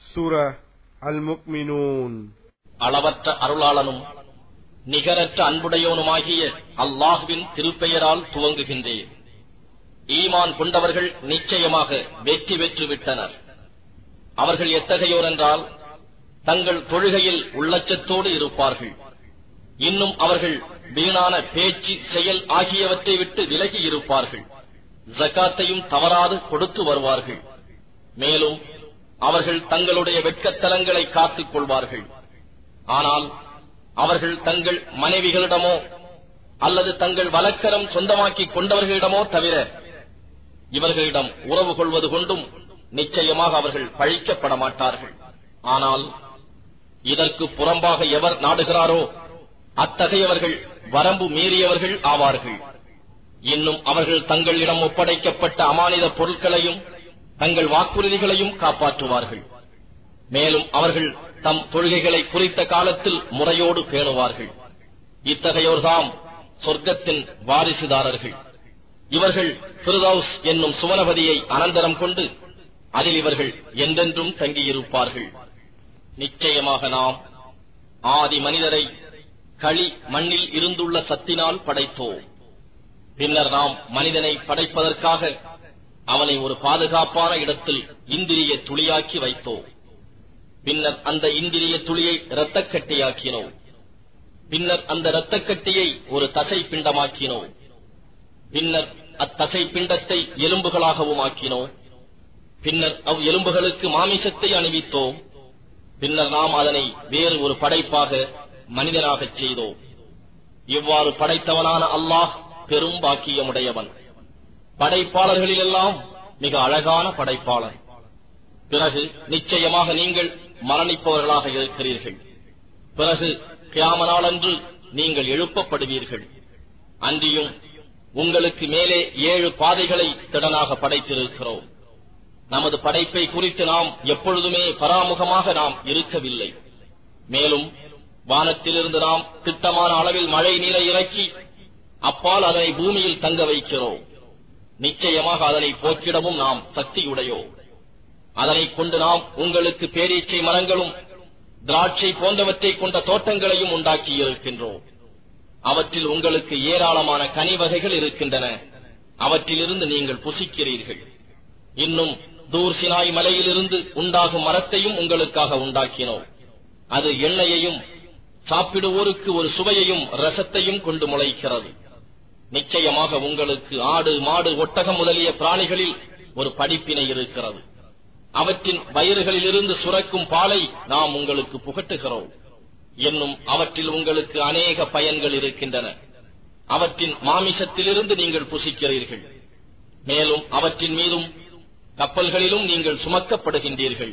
சூரா அல் முக்மினூன் அளவற்ற அருளாளனும் நிகரற்ற அன்புடையோனுமாகிய அல்லாஹுவின் திருப்பெயரால் துவங்குகின்றேன் ஈமான் கொண்டவர்கள் நிச்சயமாக வெற்றி பெற்று விட்டனர் அவர்கள் எத்தகையோர் என்றால் தங்கள் தொழுகையில் உள்ளச்சத்தோடு இருப்பார்கள் இன்னும் அவர்கள் வீணான பேச்சு செயல் ஆகியவற்றை விட்டு விலகி இருப்பார்கள் ஜக்காத்தையும் தவறாது கொடுத்து வருவார்கள் மேலும் அவர்கள் தங்களுடைய வெட்கத்தலங்களை காத்துக் கொள்வார்கள் ஆனால் அவர்கள் தங்கள் மனைவிகளிடமோ அல்லது தங்கள் வழக்கரம் சொந்தமாக்கிக் கொண்டவர்களிடமோ தவிர இவர்களிடம் உறவு கொள்வது கொண்டும் நிச்சயமாக அவர்கள் பழிக்கப்பட மாட்டார்கள் ஆனால் இதற்கு புறம்பாக எவர் நாடுகிறாரோ அத்தகையவர்கள் வரம்பு மீறியவர்கள் ஆவார்கள் இன்னும் அவர்கள் தங்களிடம் ஒப்படைக்கப்பட்ட அமானித பொருட்களையும் தங்கள் வாக்குறுதிகளையும் காப்பாற்றுவார்கள் மேலும் அவர்கள் தம் தொழுகைகளை குறித்த காலத்தில் முறையோடு பேணுவார்கள் இத்தகையோர்தாம் சொர்க்கத்தின் வாரிசுதாரர்கள் இவர்கள் பிரிதௌஸ் என்னும் சுவனபதியை அனந்தரம் கொண்டு அதில் இவர்கள் என்றென்றும் தங்கியிருப்பார்கள் நிச்சயமாக நாம் ஆதி மனிதரை களி மண்ணில் இருந்துள்ள சத்தினால் படைத்தோம் பின்னர் நாம் மனிதனை படைப்பதற்காக அவனை ஒரு பாதுகாப்பான இடத்தில் இந்திரிய துளியாக்கி வைத்தோம் பின்னர் அந்த இந்திரிய துளியை இரத்தக்கட்டியாக்கினோம் பின்னர் அந்த இரத்தக்கட்டியை ஒரு தசை பிண்டமாக்கினோம் பின்னர் அத்தசை பிண்டத்தை எலும்புகளாகவும் ஆக்கினோம் பின்னர் அவ் எலும்புகளுக்கு மாமிசத்தை அணிவித்தோம் பின்னர் நாம் அதனை வேறு ஒரு படைப்பாக மனிதனாகச் செய்தோம் இவ்வாறு படைத்தவனான அல்லாஹ் பெரும் பாக்கியமுடையவன் படைப்பாளர்களிலெல்லாம் மிக அழகான படைப்பாளர் பிறகு நிச்சயமாக நீங்கள் மரணிப்பவர்களாக இருக்கிறீர்கள் பிறகு கியாம நாளன்று நீங்கள் எழுப்பப்படுவீர்கள் அன்றியும் உங்களுக்கு மேலே ஏழு பாதைகளை திடனாக படைத்திருக்கிறோம் நமது படைப்பை குறித்து நாம் எப்பொழுதுமே பராமுகமாக நாம் இருக்கவில்லை மேலும் வானத்திலிருந்து நாம் திட்டமான அளவில் மழை நீரை இறக்கி அப்பால் அதனை பூமியில் தங்க வைக்கிறோம் நிச்சயமாக அதனை போக்கிடவும் நாம் சக்தியுடையோ அதனை கொண்டு நாம் உங்களுக்கு பேரீச்சை மரங்களும் திராட்சை போன்றவற்றை கொண்ட தோட்டங்களையும் உண்டாக்கி இருக்கின்றோம் அவற்றில் உங்களுக்கு ஏராளமான கனி வகைகள் இருக்கின்றன அவற்றிலிருந்து நீங்கள் புசிக்கிறீர்கள் இன்னும் தூர்சினாய் மலையிலிருந்து உண்டாகும் மரத்தையும் உங்களுக்காக உண்டாக்கினோம் அது எண்ணெயையும் சாப்பிடுவோருக்கு ஒரு சுவையையும் ரசத்தையும் கொண்டு முளைக்கிறது நிச்சயமாக உங்களுக்கு ஆடு மாடு ஒட்டகம் முதலிய பிராணிகளில் ஒரு படிப்பினை இருக்கிறது அவற்றின் வயிறுகளிலிருந்து சுரக்கும் பாலை நாம் உங்களுக்கு புகட்டுகிறோம் என்னும் அவற்றில் உங்களுக்கு அநேக பயன்கள் இருக்கின்றன அவற்றின் மாமிசத்திலிருந்து நீங்கள் புசிக்கிறீர்கள் மேலும் அவற்றின் மீதும் கப்பல்களிலும் நீங்கள் சுமக்கப்படுகின்றீர்கள்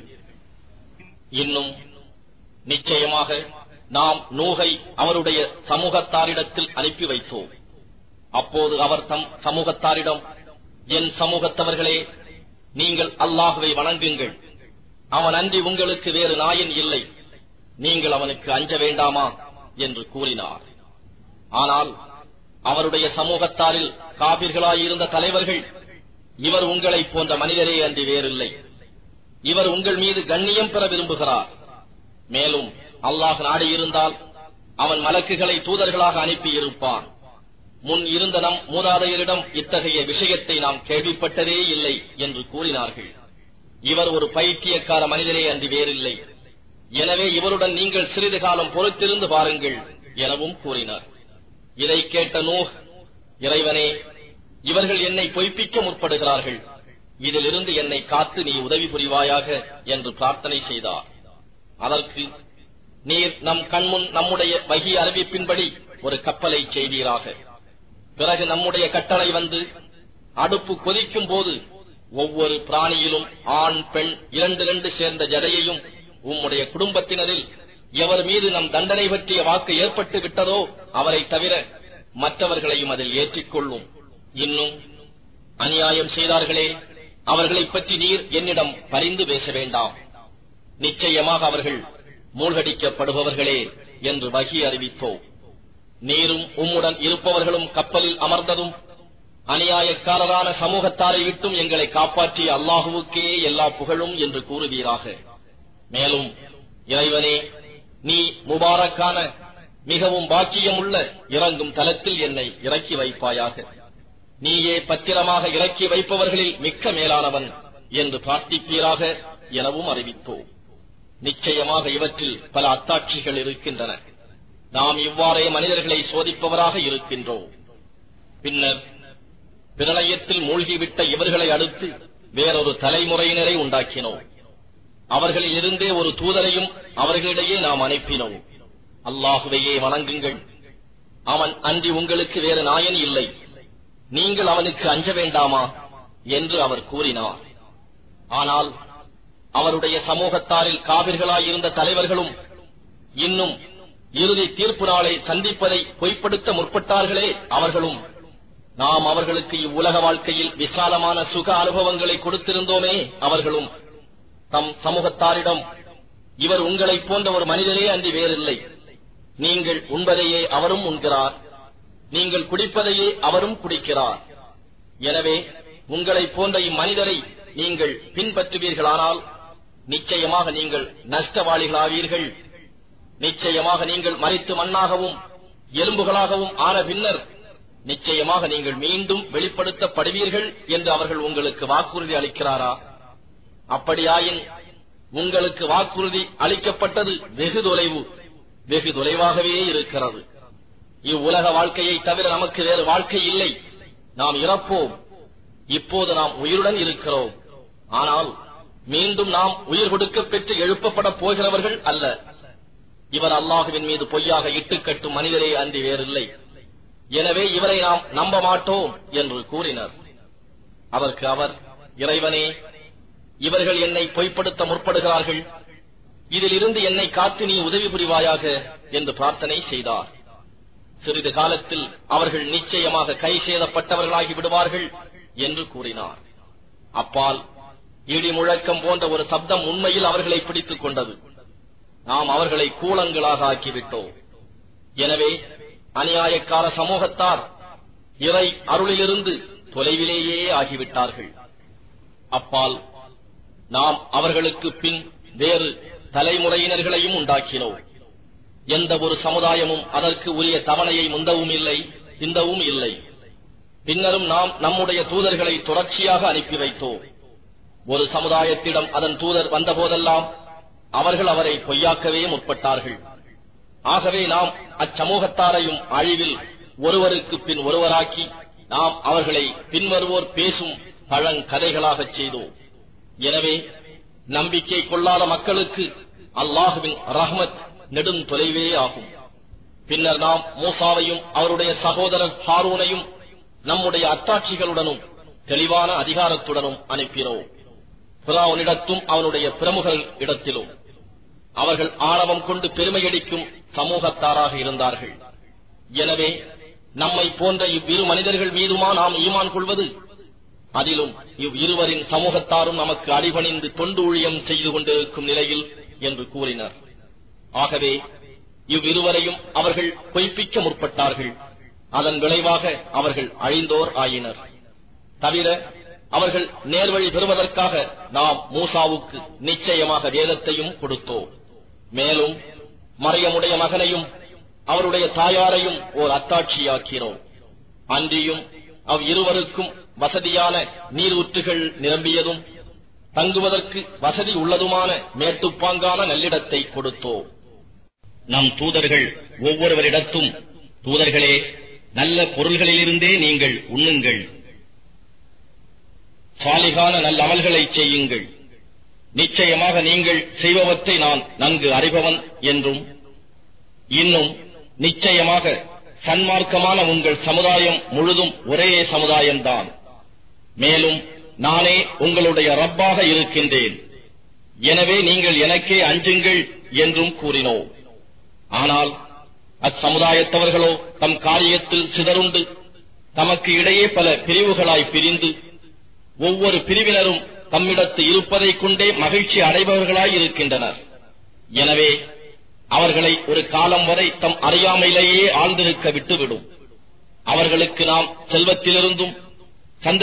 இன்னும் நிச்சயமாக நாம் நூகை அவருடைய சமூகத்தாரிடத்தில் அனுப்பி வைத்தோம் அப்போது அவர் தம் சமூகத்தாரிடம் என் சமூகத்தவர்களே நீங்கள் அல்லாஹுவை வணங்குங்கள் அவன் அன்றி உங்களுக்கு வேறு நாயன் இல்லை நீங்கள் அவனுக்கு அஞ்ச வேண்டாமா என்று கூறினார் ஆனால் அவருடைய சமூகத்தாரில் காபிர்களாயிருந்த தலைவர்கள் இவர் உங்களைப் போன்ற மனிதரே அன்றி வேறில்லை இவர் உங்கள் மீது கண்ணியம் பெற விரும்புகிறார் மேலும் அல்லாஹ் நாடியிருந்தால் அவன் மலக்குகளை தூதர்களாக அனுப்பியிருப்பான் முன் இருந்த நம் மூதாதையரிடம் இத்தகைய விஷயத்தை நாம் கேள்விப்பட்டதே இல்லை என்று கூறினார்கள் இவர் ஒரு பைத்தியக்கார மனிதரே அன்றி வேறில்லை எனவே இவருடன் நீங்கள் சிறிது காலம் பொறுத்திருந்து பாருங்கள் எனவும் கூறினார் இதை கேட்ட நூஹ் இறைவனே இவர்கள் என்னை பொய்ப்பிக்க முற்படுகிறார்கள் இதிலிருந்து என்னை காத்து நீ உதவி புரிவாயாக என்று பிரார்த்தனை செய்தார் அதற்கு நீர் நம் கண்முன் நம்முடைய வகி அறிவிப்பின்படி ஒரு கப்பலை செய்தீராக பிறகு நம்முடைய கட்டளை வந்து அடுப்பு கொதிக்கும் போது ஒவ்வொரு பிராணியிலும் ஆண் பெண் இரண்டு இரண்டு சேர்ந்த ஜடையையும் உம்முடைய குடும்பத்தினரில் எவர் மீது நம் தண்டனை பற்றிய வாக்கு ஏற்பட்டு விட்டதோ அவரை தவிர மற்றவர்களையும் அதில் ஏற்றிக்கொள்ளும் இன்னும் அநியாயம் செய்தார்களே அவர்களைப் பற்றி நீர் என்னிடம் பரிந்து பேச வேண்டாம் நிச்சயமாக அவர்கள் மூழ்கடிக்கப்படுபவர்களே என்று வகி அறிவித்தோம் நீரும் உம்முடன் இருப்பவர்களும் கப்பலில் அமர்ந்ததும் அநியாயக்காரரான சமூகத்தாரை விட்டும் எங்களை காப்பாற்றிய அல்லாஹுவுக்கே எல்லா புகழும் என்று கூறுவீராக மேலும் இறைவனே நீ முபாரக்கான மிகவும் பாக்கியமுள்ள இறங்கும் தலத்தில் என்னை இறக்கி வைப்பாயாக நீயே பத்திரமாக இறக்கி வைப்பவர்களில் மிக்க மேலானவன் என்று பிரார்த்திப்பீராக எனவும் அறிவித்தோம் நிச்சயமாக இவற்றில் பல அத்தாட்சிகள் இருக்கின்றன நாம் இவ்வாறே மனிதர்களை சோதிப்பவராக இருக்கின்றோம் பின்னர் பிரளயத்தில் மூழ்கிவிட்ட இவர்களை அடுத்து வேறொரு தலைமுறையினரை உண்டாக்கினோம் அவர்களில் இருந்தே ஒரு தூதரையும் அவர்களிடையே நாம் அனுப்பினோம் அல்லாஹுவையே வணங்குங்கள் அவன் அன்றி உங்களுக்கு வேறு நாயன் இல்லை நீங்கள் அவனுக்கு அஞ்ச வேண்டாமா என்று அவர் கூறினார் ஆனால் அவருடைய சமூகத்தாரில் காவிர்களாயிருந்த தலைவர்களும் இன்னும் இறுதி தீர்ப்பு நாளை சந்திப்பதை பொய்ப்படுத்த முற்பட்டார்களே அவர்களும் நாம் அவர்களுக்கு இவ்வுலக வாழ்க்கையில் விசாலமான சுக அனுபவங்களை கொடுத்திருந்தோமே அவர்களும் தம் சமூகத்தாரிடம் இவர் உங்களைப் போன்ற ஒரு மனிதரே அன்றி வேறில்லை நீங்கள் உண்பதையே அவரும் உண்கிறார் நீங்கள் குடிப்பதையே அவரும் குடிக்கிறார் எனவே உங்களைப் போன்ற இம்மனிதரை நீங்கள் பின்பற்றுவீர்களானால் நிச்சயமாக நீங்கள் நஷ்டவாளிகளாவீர்கள் நிச்சயமாக நீங்கள் மறித்து மண்ணாகவும் எலும்புகளாகவும் ஆன பின்னர் நிச்சயமாக நீங்கள் மீண்டும் வெளிப்படுத்தப்படுவீர்கள் என்று அவர்கள் உங்களுக்கு வாக்குறுதி அளிக்கிறாரா அப்படியாயின் உங்களுக்கு வாக்குறுதி அளிக்கப்பட்டது வெகு தொலைவு வெகு தொலைவாகவே இருக்கிறது இவ்வுலக வாழ்க்கையை தவிர நமக்கு வேறு வாழ்க்கை இல்லை நாம் இறப்போம் இப்போது நாம் உயிருடன் இருக்கிறோம் ஆனால் மீண்டும் நாம் உயிர் கொடுக்க பெற்று எழுப்பப்பட போகிறவர்கள் அல்ல இவர் அல்லாஹுவின் மீது பொய்யாக இட்டுக்கட்டும் மனிதரே அன்றி வேறில்லை எனவே இவரை நாம் நம்ப மாட்டோம் என்று கூறினர் அதற்கு அவர் இறைவனே இவர்கள் என்னை பொய்ப்படுத்த முற்படுகிறார்கள் இதிலிருந்து என்னை காத்து நீ உதவி புரிவாயாக என்று பிரார்த்தனை செய்தார் சிறிது காலத்தில் அவர்கள் நிச்சயமாக கை சேதப்பட்டவர்களாகி விடுவார்கள் என்று கூறினார் அப்பால் இடி முழக்கம் போன்ற ஒரு சப்தம் உண்மையில் அவர்களை பிடித்துக் கொண்டது நாம் அவர்களை கூலங்களாக ஆக்கிவிட்டோம் எனவே அநியாயக்கார சமூகத்தார் இறை அருளிலிருந்து தொலைவிலேயே ஆகிவிட்டார்கள் அப்பால் நாம் அவர்களுக்கு பின் வேறு தலைமுறையினர்களையும் உண்டாக்கினோம் எந்த ஒரு சமுதாயமும் அதற்கு உரிய தவணையை முந்தவும் இல்லை பிந்தவும் இல்லை பின்னரும் நாம் நம்முடைய தூதர்களை தொடர்ச்சியாக அனுப்பி வைத்தோம் ஒரு சமுதாயத்திடம் அதன் தூதர் வந்தபோதெல்லாம் அவர்கள் அவரை பொய்யாக்கவே முற்பட்டார்கள் ஆகவே நாம் அச்சமூகத்தாரையும் அழிவில் ஒருவருக்கு பின் ஒருவராக்கி நாம் அவர்களை பின்வருவோர் பேசும் பழங்கதைகளாகச் செய்தோம் எனவே நம்பிக்கை கொள்ளாத மக்களுக்கு அல்லாஹுவின் ரஹ்மத் நெடும் தொலைவே ஆகும் பின்னர் நாம் மூசாவையும் அவருடைய சகோதரர் ஹாரூனையும் நம்முடைய அத்தாட்சிகளுடனும் தெளிவான அதிகாரத்துடனும் அனுப்பினோம் பிராவுனிடத்தும் அவனுடைய பிரமுகர் இடத்திலும் அவர்கள் ஆணவம் கொண்டு பெருமையடிக்கும் சமூகத்தாராக இருந்தார்கள் எனவே நம்மை போன்ற இவ்விரு மனிதர்கள் மீதுமா நாம் ஈமான் கொள்வது அதிலும் இவ் இருவரின் சமூகத்தாரும் நமக்கு அடிபணிந்து தொண்டு ஊழியம் செய்து கொண்டிருக்கும் நிலையில் என்று கூறினர் ஆகவே இவ்விருவரையும் அவர்கள் பொய்ப்பிக்க முற்பட்டார்கள் அதன் விளைவாக அவர்கள் அழிந்தோர் ஆயினர் தவிர அவர்கள் நேர்வழி பெறுவதற்காக நாம் மூசாவுக்கு நிச்சயமாக வேதத்தையும் கொடுத்தோம் மேலும் மறையமுடைய மகனையும் அவருடைய தாயாரையும் ஓர் அத்தாட்சியாக்கிறோம் அன்றியும் அவ் இருவருக்கும் வசதியான நீரூற்றுகள் நிரம்பியதும் தங்குவதற்கு வசதி உள்ளதுமான மேட்டுப்பாங்கான நல்லிடத்தை கொடுத்தோம் நம் தூதர்கள் ஒவ்வொருவரிடத்தும் தூதர்களே நல்ல பொருள்களிலிருந்தே நீங்கள் உண்ணுங்கள் சாலிகான நல்ல அமல்களை செய்யுங்கள் நிச்சயமாக நீங்கள் செய்பவற்றை நான் நன்கு அறிபவன் என்றும் இன்னும் நிச்சயமாக சன்மார்க்கமான உங்கள் சமுதாயம் முழுதும் ஒரே சமுதாயம்தான் மேலும் நானே உங்களுடைய ரப்பாக இருக்கின்றேன் எனவே நீங்கள் எனக்கே அஞ்சுங்கள் என்றும் கூறினோம் ஆனால் அச்சமுதாயத்தவர்களோ தம் காரியத்தில் சிதறுண்டு தமக்கு இடையே பல பிரிவுகளாய் பிரிந்து ஒவ்வொரு பிரிவினரும் தம்மிடத்து இருப்பதைக் கொண்டே மகிழ்ச்சி அடைபவர்களாய் இருக்கின்றனர் எனவே அவர்களை ஒரு காலம் வரை தம் அறியாமையிலேயே ஆழ்ந்திருக்க விட்டுவிடும் அவர்களுக்கு நாம் செல்வத்திலிருந்தும்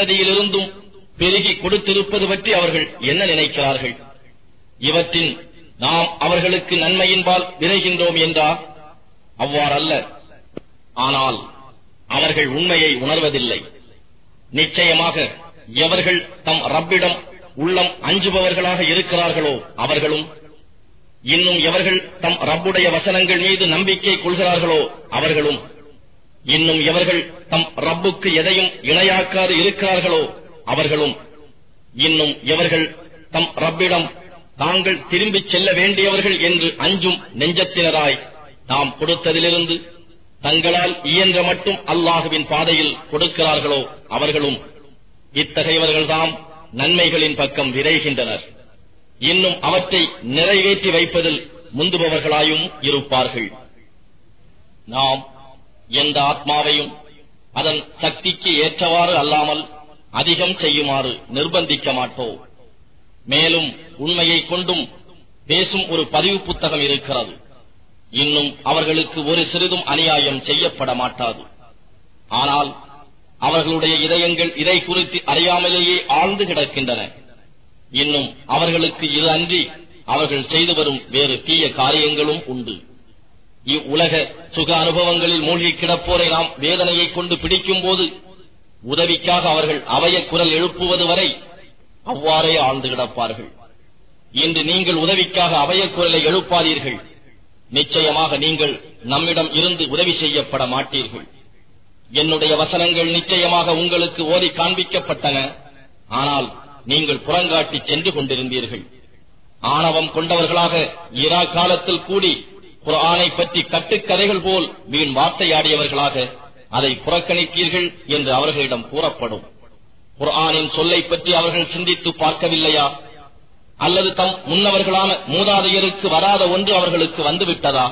சந்ததியிலிருந்தும் பெருகி கொடுத்திருப்பது பற்றி அவர்கள் என்ன நினைக்கிறார்கள் இவற்றின் நாம் அவர்களுக்கு நன்மையின்பால் விரைகின்றோம் என்றா அவ்வாறல்ல ஆனால் அவர்கள் உண்மையை உணர்வதில்லை நிச்சயமாக எவர்கள் தம் ரப்பிடம் உள்ளம் அஞ்சுபவர்களாக இருக்கிறார்களோ அவர்களும் இன்னும் எவர்கள் தம் ரப்புடைய வசனங்கள் மீது நம்பிக்கை கொள்கிறார்களோ அவர்களும் இன்னும் எவர்கள் தம் ரப்புக்கு எதையும் இணையாக்காது இருக்கிறார்களோ அவர்களும் இன்னும் எவர்கள் தம் ரப்பிடம் தாங்கள் திரும்பிச் செல்ல வேண்டியவர்கள் என்று அஞ்சும் நெஞ்சத்தினராய் தாம் கொடுத்ததிலிருந்து தங்களால் இயன்ற மட்டும் அல்லாஹுவின் பாதையில் கொடுக்கிறார்களோ அவர்களும் இத்தகையவர்கள்தாம் நன்மைகளின் பக்கம் விரைகின்றனர் இன்னும் அவற்றை நிறைவேற்றி வைப்பதில் முந்துபவர்களாயும் இருப்பார்கள் நாம் எந்த ஆத்மாவையும் அதன் சக்திக்கு ஏற்றவாறு அல்லாமல் அதிகம் செய்யுமாறு நிர்பந்திக்க மாட்டோம் மேலும் உண்மையை கொண்டும் பேசும் ஒரு பதிவு புத்தகம் இருக்கிறது இன்னும் அவர்களுக்கு ஒரு சிறிதும் அநியாயம் செய்யப்பட மாட்டாது ஆனால் அவர்களுடைய இதயங்கள் இதை குறித்து அறியாமலேயே ஆழ்ந்து கிடக்கின்றன இன்னும் அவர்களுக்கு இது அன்றி அவர்கள் செய்து வரும் வேறு தீய காரியங்களும் உண்டு இவ்வுலக சுக அனுபவங்களில் மூழ்கி கிடப்போரை நாம் வேதனையை கொண்டு பிடிக்கும் போது உதவிக்காக அவர்கள் அவய குரல் எழுப்புவது வரை அவ்வாறே ஆழ்ந்து கிடப்பார்கள் இன்று நீங்கள் உதவிக்காக அவய குரலை எழுப்பாதீர்கள் நிச்சயமாக நீங்கள் நம்மிடம் இருந்து உதவி செய்யப்பட மாட்டீர்கள் என்னுடைய வசனங்கள் நிச்சயமாக உங்களுக்கு ஓதி காண்பிக்கப்பட்டன ஆனால் நீங்கள் புறங்காட்டி சென்று கொண்டிருந்தீர்கள் ஆணவம் கொண்டவர்களாக இரா காலத்தில் கூடி குர்ஆனை பற்றி கட்டுக்கதைகள் போல் வீண் வார்த்தையாடியவர்களாக அதை புறக்கணித்தீர்கள் என்று அவர்களிடம் கூறப்படும் குர்ஆனின் சொல்லை பற்றி அவர்கள் சிந்தித்து பார்க்கவில்லையா அல்லது தம் முன்னவர்களான மூதாதையருக்கு வராத ஒன்று அவர்களுக்கு வந்துவிட்டதா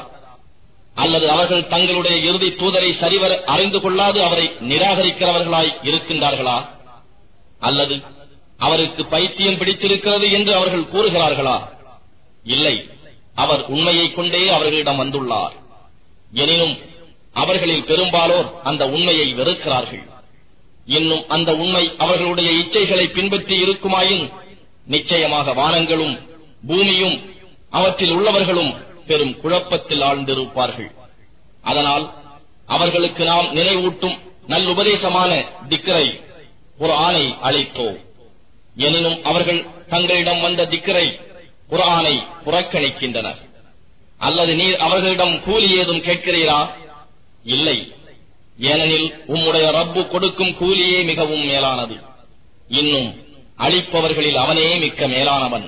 அல்லது அவர்கள் தங்களுடைய இறுதி தூதரை சரிவர அறிந்து கொள்ளாது அவரை நிராகரிக்கிறவர்களாய் இருக்கின்றார்களா அல்லது அவருக்கு பைத்தியம் பிடித்திருக்கிறது என்று அவர்கள் கூறுகிறார்களா இல்லை அவர் உண்மையை கொண்டே அவர்களிடம் வந்துள்ளார் எனினும் அவர்களில் பெரும்பாலோர் அந்த உண்மையை வெறுக்கிறார்கள் இன்னும் அந்த உண்மை அவர்களுடைய இச்சைகளை பின்பற்றி இருக்குமாயின் நிச்சயமாக வானங்களும் பூமியும் அவற்றில் உள்ளவர்களும் பெரும் குழப்பத்தில் ஆழ்ந்திருப்பார்கள் அதனால் அவர்களுக்கு நாம் நினைவூட்டும் நல்லுபதேசமான திக்கரை ஒரு ஆணை அளித்தோம் எனினும் அவர்கள் தங்களிடம் வந்த திக்கரை ஒரு ஆணை புறக்கணிக்கின்றனர் அல்லது நீர் அவர்களிடம் கூலி ஏதும் கேட்கிறீரா இல்லை ஏனெனில் உம்முடைய ரப்பு கொடுக்கும் கூலியே மிகவும் மேலானது இன்னும் அளிப்பவர்களில் அவனே மிக்க மேலானவன்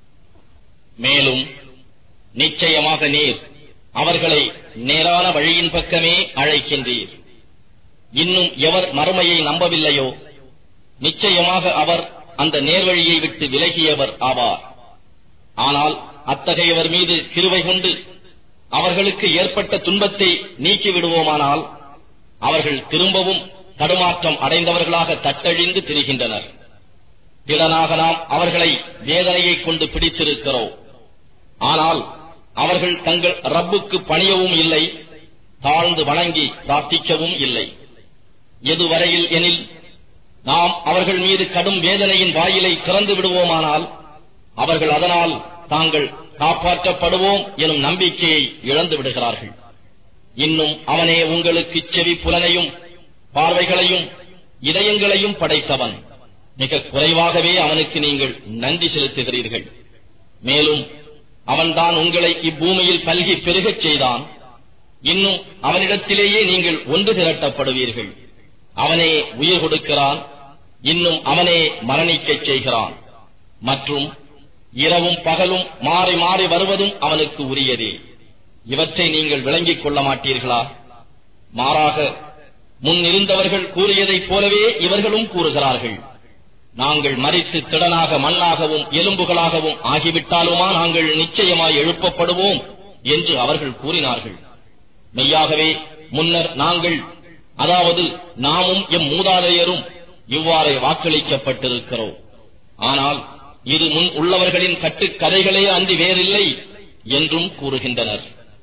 மேலும் நிச்சயமாக நீர் அவர்களை நேரான வழியின் பக்கமே அழைக்கின்றீர் இன்னும் எவர் மறுமையை நம்பவில்லையோ நிச்சயமாக அவர் அந்த நேர்வழியை விட்டு விலகியவர் ஆவார் ஆனால் அத்தகையவர் மீது கிருவை கொண்டு அவர்களுக்கு ஏற்பட்ட துன்பத்தை நீக்கிவிடுவோமானால் அவர்கள் திரும்பவும் தடுமாற்றம் அடைந்தவர்களாக தட்டழிந்து திரிகின்றனர் திடனாக நாம் அவர்களை வேதனையை கொண்டு பிடித்திருக்கிறோம் ஆனால் அவர்கள் தங்கள் ரப்புக்கு பணியவும் இல்லை தாழ்ந்து வணங்கி பிரார்த்திக்கவும் இல்லை எதுவரையில் எனில் நாம் அவர்கள் மீது கடும் வேதனையின் வாயிலை திறந்து விடுவோமானால் அவர்கள் அதனால் தாங்கள் காப்பாற்றப்படுவோம் எனும் நம்பிக்கையை இழந்து விடுகிறார்கள் இன்னும் அவனே உங்களுக்கு செவி புலனையும் பார்வைகளையும் இதயங்களையும் படைத்தவன் மிக குறைவாகவே அவனுக்கு நீங்கள் நன்றி செலுத்துகிறீர்கள் மேலும் அவன்தான் உங்களை இப்பூமியில் பல்கி பெருகச் செய்தான் இன்னும் அவனிடத்திலேயே நீங்கள் ஒன்று திரட்டப்படுவீர்கள் அவனே உயிர் கொடுக்கிறான் இன்னும் அவனே மரணிக்கச் செய்கிறான் மற்றும் இரவும் பகலும் மாறி மாறி வருவதும் அவனுக்கு உரியதே இவற்றை நீங்கள் விளங்கிக் கொள்ள மாட்டீர்களா மாறாக முன் இருந்தவர்கள் கூறியதைப் போலவே இவர்களும் கூறுகிறார்கள் நாங்கள் மறித்து திடனாக மண்ணாகவும் எலும்புகளாகவும் ஆகிவிட்டாலுமா நாங்கள் நிச்சயமாய் எழுப்பப்படுவோம் என்று அவர்கள் கூறினார்கள் மெய்யாகவே முன்னர் நாங்கள் அதாவது நாமும் எம் மூதாதையரும் இவ்வாறே வாக்களிக்கப்பட்டிருக்கிறோம் ஆனால் இது முன் உள்ளவர்களின் கட்டுக்கதைகளே அன்றி வேறில்லை என்றும் கூறுகின்றனர்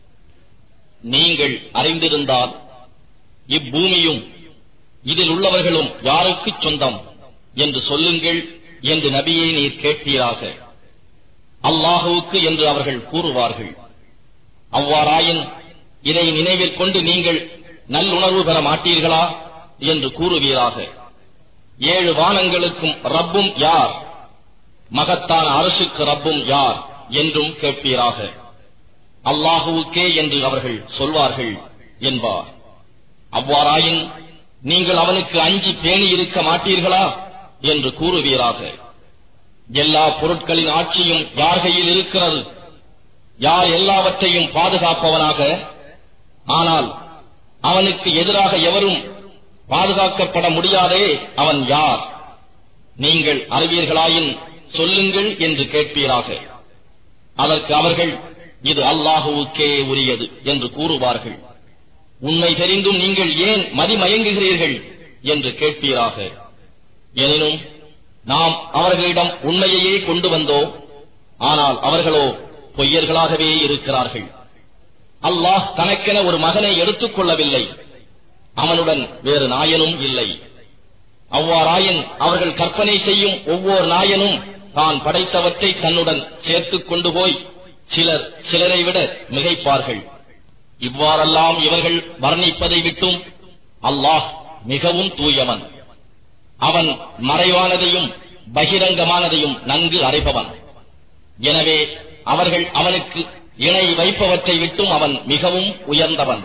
நீங்கள் அறிந்திருந்தால் இப்பூமியும் இதில் உள்ளவர்களும் யாருக்குச் சொந்தம் என்று சொல்லுங்கள் என்று நபியை நீர் கேட்பீராக அல்லாஹுவுக்கு என்று அவர்கள் கூறுவார்கள் அவ்வாறாயின் இதை நினைவில் கொண்டு நீங்கள் நல்லுணர்வு பெற மாட்டீர்களா என்று கூறுவீராக ஏழு வானங்களுக்கும் ரப்பும் யார் மகத்தான அரசுக்கு ரப்பும் யார் என்றும் கேட்பீராக அல்லாஹுவுக்கே என்று அவர்கள் சொல்வார்கள் என்பார் அவ்வாறாயின் நீங்கள் அவனுக்கு அஞ்சி பேணி இருக்க மாட்டீர்களா என்று கூறுவீராக எல்லா பொருட்களின் ஆட்சியும் யார் கையில் இருக்கிறது யார் எல்லாவற்றையும் பாதுகாப்பவனாக ஆனால் அவனுக்கு எதிராக எவரும் பாதுகாக்கப்பட முடியாதே அவன் யார் நீங்கள் அறிவீர்களாயின் சொல்லுங்கள் என்று கேட்பீராக அதற்கு அவர்கள் இது அல்லாஹுவுக்கே உரியது என்று கூறுவார்கள் உண்மை தெரிந்தும் நீங்கள் ஏன் மதிமயங்குகிறீர்கள் என்று கேட்பீராக எனினும் நாம் அவர்களிடம் உண்மையையே கொண்டு வந்தோம் ஆனால் அவர்களோ பொய்யர்களாகவே இருக்கிறார்கள் அல்லாஹ் தனக்கென ஒரு மகனை எடுத்துக் கொள்ளவில்லை அவனுடன் வேறு நாயனும் இல்லை அவ்வாறாயின் அவர்கள் கற்பனை செய்யும் ஒவ்வொரு நாயனும் தான் படைத்தவற்றை தன்னுடன் சேர்த்துக் கொண்டு போய் சிலர் சிலரை விட மிகைப்பார்கள் இவ்வாறெல்லாம் இவர்கள் வர்ணிப்பதை விட்டும் அல்லாஹ் மிகவும் தூயவன் அவன் மறைவானதையும் பகிரங்கமானதையும் நன்கு அறிபவன் எனவே அவர்கள் அவனுக்கு இணை வைப்பவற்றை விட்டும் அவன் மிகவும் உயர்ந்தவன்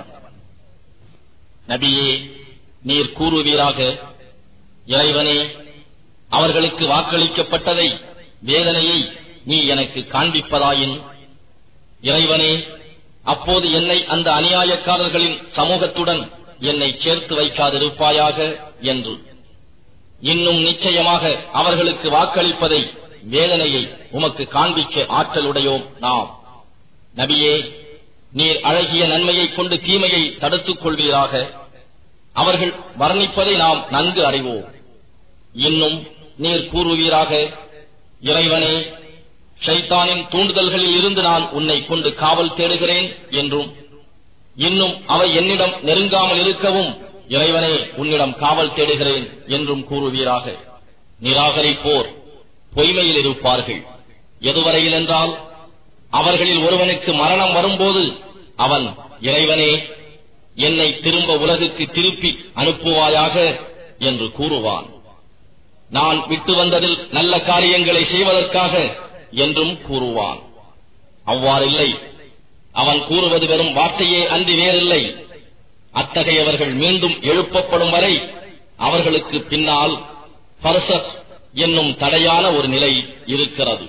நபியே நீர் கூறுவீராக இறைவனே அவர்களுக்கு வாக்களிக்கப்பட்டதை வேதனையை நீ எனக்கு காண்பிப்பதாயின் இறைவனே அப்போது என்னை அந்த அநியாயக்காரர்களின் சமூகத்துடன் என்னை சேர்த்து வைக்காதிருப்பாயாக என்று இன்னும் நிச்சயமாக அவர்களுக்கு வாக்களிப்பதை வேதனையை உமக்கு காண்பிக்க ஆற்றலுடையோம் நாம் நபியே நீர் அழகிய நன்மையைக் கொண்டு தீமையை தடுத்துக் கொள்வீராக அவர்கள் வர்ணிப்பதை நாம் நன்கு அறிவோம் இன்னும் நீர் கூறுவீராக இறைவனே ஷைத்தானின் தூண்டுதல்களில் இருந்து நான் உன்னை கொண்டு காவல் தேடுகிறேன் என்றும் இன்னும் அவை என்னிடம் நெருங்காமல் இருக்கவும் இறைவனே உன்னிடம் காவல் தேடுகிறேன் என்றும் கூறுவீராக நிராகரிப்போர் பொய்மையில் இருப்பார்கள் எதுவரையில் என்றால் அவர்களில் ஒருவனுக்கு மரணம் வரும்போது அவன் இறைவனே என்னை திரும்ப உலகுக்கு திருப்பி அனுப்புவாயாக என்று கூறுவான் நான் விட்டு வந்ததில் நல்ல காரியங்களை செய்வதற்காக என்றும் கூறுவான் அவ்வாறில்லை அவன் கூறுவது வெறும் வார்த்தையே அன்றி வேறில்லை அத்தகையவர்கள் மீண்டும் எழுப்பப்படும் வரை அவர்களுக்கு பின்னால் பர்சத் என்னும் தடையான ஒரு நிலை இருக்கிறது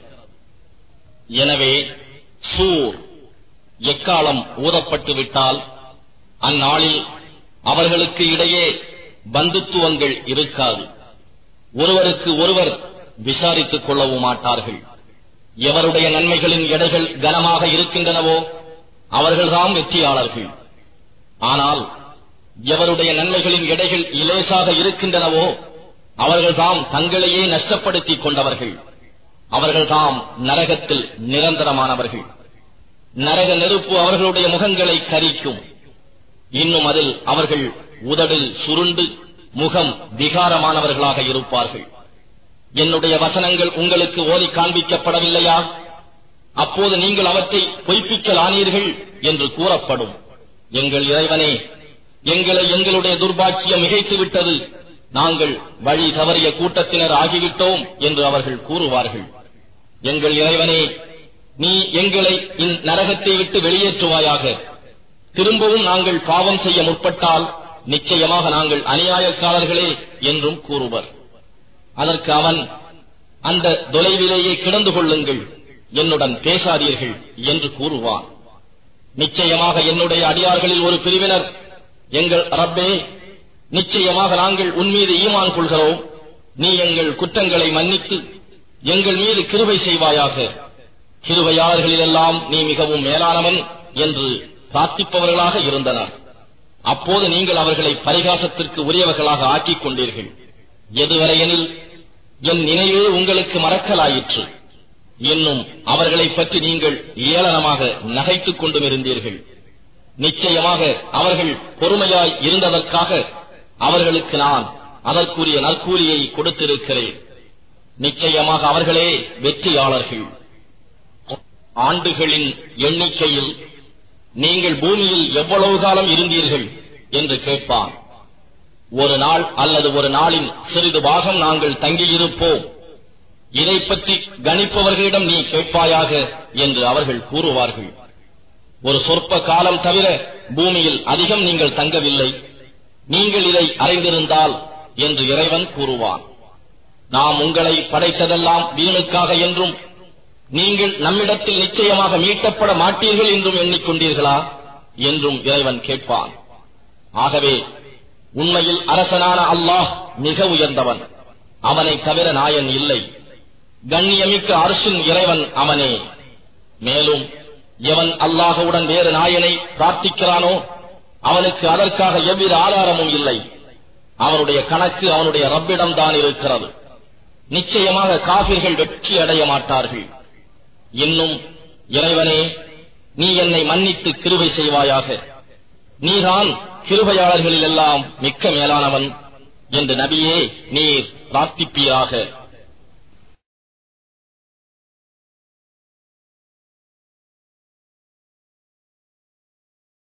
எனவே சூர் எக்காலம் ஊதப்பட்டு விட்டால் அந்நாளில் அவர்களுக்கு இடையே பந்துத்துவங்கள் இருக்காது ஒருவருக்கு ஒருவர் விசாரித்துக் கொள்ளவும் மாட்டார்கள் எவருடைய நன்மைகளின் எடைகள் கனமாக இருக்கின்றனவோ அவர்கள்தாம் வெற்றியாளர்கள் ஆனால் எவருடைய நன்மைகளின் எடைகள் இலேசாக இருக்கின்றனவோ அவர்கள்தாம் தங்களையே நஷ்டப்படுத்திக் கொண்டவர்கள் அவர்கள்தாம் நரகத்தில் நிரந்தரமானவர்கள் நரக நெருப்பு அவர்களுடைய முகங்களை கரிக்கும் இன்னும் அதில் அவர்கள் உதடில் சுருண்டு முகம் விகாரமானவர்களாக இருப்பார்கள் என்னுடைய வசனங்கள் உங்களுக்கு ஓதி காண்பிக்கப்படவில்லையா அப்போது நீங்கள் அவற்றை பொய்ப்பிக்கலானீர்கள் என்று கூறப்படும் எங்கள் இறைவனே எங்களை எங்களுடைய துர்பாக்கியம் மிகைத்து விட்டது நாங்கள் வழி தவறிய கூட்டத்தினர் ஆகிவிட்டோம் என்று அவர்கள் கூறுவார்கள் எங்கள் இறைவனே நீ எங்களை இந்நரகத்தை விட்டு வெளியேற்றுவாயாக திரும்பவும் நாங்கள் பாவம் செய்ய முற்பட்டால் நிச்சயமாக நாங்கள் அநியாயக்காரர்களே என்றும் கூறுவர் அதற்கு அவன் அந்த தொலைவிலேயே கிடந்து கொள்ளுங்கள் என்னுடன் பேசாதீர்கள் என்று கூறுவான் நிச்சயமாக என்னுடைய அடியார்களில் ஒரு பிரிவினர் எங்கள் ரப்பே நிச்சயமாக நாங்கள் உன்மீது ஈமான் கொள்கிறோம் நீ எங்கள் குற்றங்களை மன்னித்து எங்கள் மீது கிருபை செய்வாயாக கிருபையாளர்களிலெல்லாம் நீ மிகவும் மேலானவன் என்று பிரார்த்திப்பவர்களாக இருந்தனர் அப்போது நீங்கள் அவர்களை பரிகாசத்திற்கு உரியவர்களாக ஆக்கிக் கொண்டீர்கள் எதுவரையெனில் என் நினைவே உங்களுக்கு மறக்கலாயிற்று என்னும் அவர்களைப் பற்றி நீங்கள் ஏளனமாக நகைத்துக் கொண்டும் இருந்தீர்கள் நிச்சயமாக அவர்கள் பொறுமையாய் இருந்ததற்காக அவர்களுக்கு நான் அதற்குரிய நற்கூலியை கொடுத்திருக்கிறேன் நிச்சயமாக அவர்களே வெற்றியாளர்கள் ஆண்டுகளின் எண்ணிக்கையில் நீங்கள் பூமியில் எவ்வளவு காலம் இருந்தீர்கள் என்று கேட்பான் ஒரு நாள் அல்லது ஒரு நாளின் சிறிது பாகம் நாங்கள் தங்கியிருப்போம் இதை பற்றி கணிப்பவர்களிடம் நீ கேட்பாயாக என்று அவர்கள் கூறுவார்கள் ஒரு சொற்ப காலம் தவிர பூமியில் அதிகம் நீங்கள் தங்கவில்லை நீங்கள் இதை அறிந்திருந்தால் என்று இறைவன் கூறுவான் நாம் உங்களை படைத்ததெல்லாம் வீணுக்காக என்றும் நீங்கள் நம்மிடத்தில் நிச்சயமாக மீட்டப்பட மாட்டீர்கள் என்றும் எண்ணிக்கொண்டீர்களா என்றும் இறைவன் கேட்பான் ஆகவே உண்மையில் அரசனான அல்லாஹ் மிக உயர்ந்தவன் அவனை தவிர நாயன் இல்லை கண்ணியமிக்க அரசின் இறைவன் அவனே மேலும் எவன் அல்லாஹுடன் வேறு நாயனை பிரார்த்திக்கிறானோ அவனுக்கு அதற்காக எவ்வித ஆதாரமும் இல்லை அவனுடைய கணக்கு அவனுடைய ரப்பிடம் தான் இருக்கிறது நிச்சயமாக காபிர்கள் வெற்றி அடைய மாட்டார்கள் இன்னும் இறைவனே நீ என்னை மன்னித்து கிருபை செய்வாயாக நீதான் கிருபையாளர்களில் எல்லாம் மிக்க மேலானவன் என்று நபியே நீர் பிரார்த்திப்பீராக